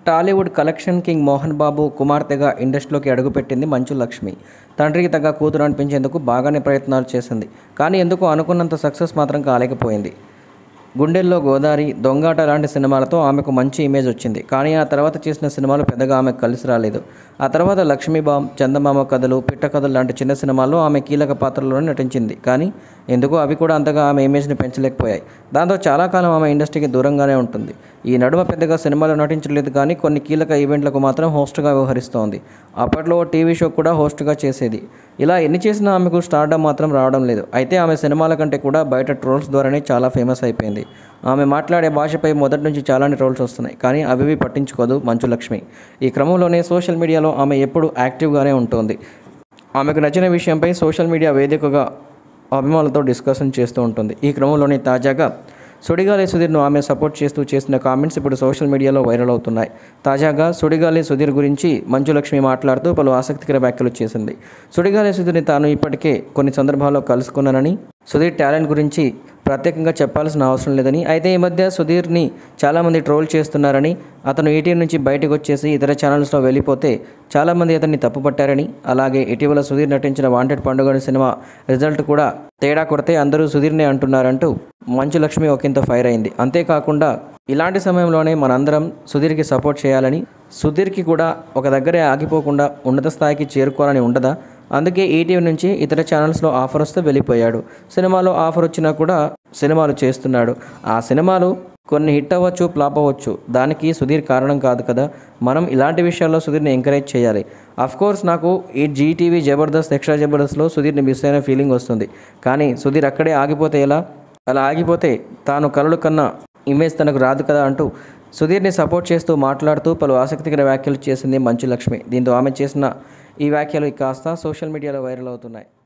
Tollywood collection king Mohan Babu కుమార్తెగా ఇండస్ట్రీలోకి అడుగుపెట్టింది మంచు లక్ష్మి తండ్రికి తగ్గ కూతురు అనిపించేందుకు బాగానే ప్రయత్నాలు చేసింది కానీ ఎందుకో అనుకున్నంత సక్సెస్ మాత్రం కాలేకపోయింది గుండెల్లో గోదారి దొంగాట లాంటి సినిమాలతో ఆమెకు మంచి ఇమేజ్ వచ్చింది కానీ ఆ తర్వాత చేసిన సినిమాలు పెద్దగా ఆమెకు కలిసి రాలేదు ఆ తర్వాత లక్ష్మీబామ్ చందమామ కథలు పిట్ట కథలు లాంటి చిన్న సినిమాల్లో ఆమె కీలక పాత్రలోనే నటించింది కానీ ఎందుకో అవి కూడా అంతగా ఆమె ఇమేజ్ని పెంచలేకపోయాయి దాంతో చాలా కాలం ఆమె ఇండస్ట్రీకి దూరంగానే ఉంటుంది ఈ నడుమ పెద్దగా సినిమాలో నటించలేదు కానీ కొన్ని కీలక ఈవెంట్లకు మాత్రం హోస్ట్గా వ్యవహరిస్తోంది అప్పట్లో ఓ టీవీ షో కూడా హోస్ట్గా చేసేది ఇలా ఎన్ని చేసినా ఆమెకు స్టార్డమ్ మాత్రం రావడం లేదు అయితే ఆమె సినిమాల కంటే కూడా బయట ట్రోల్స్ ద్వారానే చాలా ఫేమస్ అయిపోయింది ఆమె మాట్లాడే భాషపై మొదటి నుంచి చాలానే ట్రోల్స్ వస్తున్నాయి కానీ అవివి పట్టించుకోదు మంచు లక్ష్మి ఈ క్రమంలోనే సోషల్ మీడియాలో ఆమె ఎప్పుడు యాక్టివ్గానే ఉంటుంది ఆమెకు నచ్చిన విషయంపై సోషల్ మీడియా వేదికగా అభిమానులతో డిస్కషన్ చేస్తూ ఉంటుంది ఈ క్రమంలోనే తాజాగా సుడిగాలి సుధీర్ను ఆమె సపోర్ట్ చేస్తూ చేసిన కామెంట్స్ ఇప్పుడు సోషల్ మీడియాలో వైరల్ అవుతున్నాయి తాజాగా సుడిగాలి సుధీర్ గురించి మంజులక్ష్మి మాట్లాడుతూ పలు ఆసక్తికర వ్యాఖ్యలు చేసింది సుడిగాలి సుధీర్ని తాను ఇప్పటికే కొన్ని సందర్భాల్లో కలుసుకున్నానని సుధీర్ టాలెంట్ గురించి ప్రత్యేకంగా చెప్పాల్సిన అవసరం లేదని అయితే ఈ మధ్య సుధీర్ని చాలామంది ట్రోల్ చేస్తున్నారని అతను ఈటీవీ నుంచి బయటకు వచ్చేసి ఇతర ఛానల్స్లో వెళ్ళిపోతే చాలామంది అతన్ని తప్పుపట్టారని అలాగే ఇటీవల సుధీర్ నటించిన వాంటెడ్ పండుగ సినిమా రిజల్ట్ కూడా తేడా కొడితే అందరూ సుధీర్నే అంటున్నారంటూ మంచు లక్ష్మి ఒకంత ఫైర్ అయింది అంతేకాకుండా ఇలాంటి సమయంలోనే మనందరం సుధీర్కి సపోర్ట్ చేయాలని సుధీర్కి కూడా ఒక దగ్గరే ఆగిపోకుండా ఉన్నత స్థాయికి చేరుకోవాలని ఉండదా అందుకే ఈటీవీ నుంచి ఇతర ఛానల్స్లో ఆఫర్ వస్తే వెళ్ళిపోయాడు సినిమాలో ఆఫర్ వచ్చినా కూడా సినిమాలు చేస్తున్నాడు ఆ సినిమాలు కొన్ని హిట్ అవ్వచ్చు ఫ్లాప్ అవ్వచ్చు దానికి సుధీర్ కారణం కాదు కదా మనం ఇలాంటి విషయాల్లో సుధీర్ని ఎంకరేజ్ చేయాలి అఫ్ కోర్స్ నాకు ఈ జీటీవీ జబర్దస్త్ ఎక్స్ట్రా జబర్దస్త్లో సుధీర్ని మిస్ అయిన ఫీలింగ్ వస్తుంది కానీ సుధీర్ అక్కడే ఆగిపోతే ఎలా అలా ఆగిపోతే తాను కలలు కన్నా ఇమేజ్ తనకు రాదు కదా అంటూ సుధీర్ని సపోర్ట్ చేస్తూ మాట్లాడుతూ పలు ఆసక్తికర వ్యాఖ్యలు చేసింది మంచు లక్ష్మి దీంతో ఆమె చేసిన ఈ వ్యాఖ్యలు కాస్త సోషల్ మీడియాలో వైరల్ అవుతున్నాయి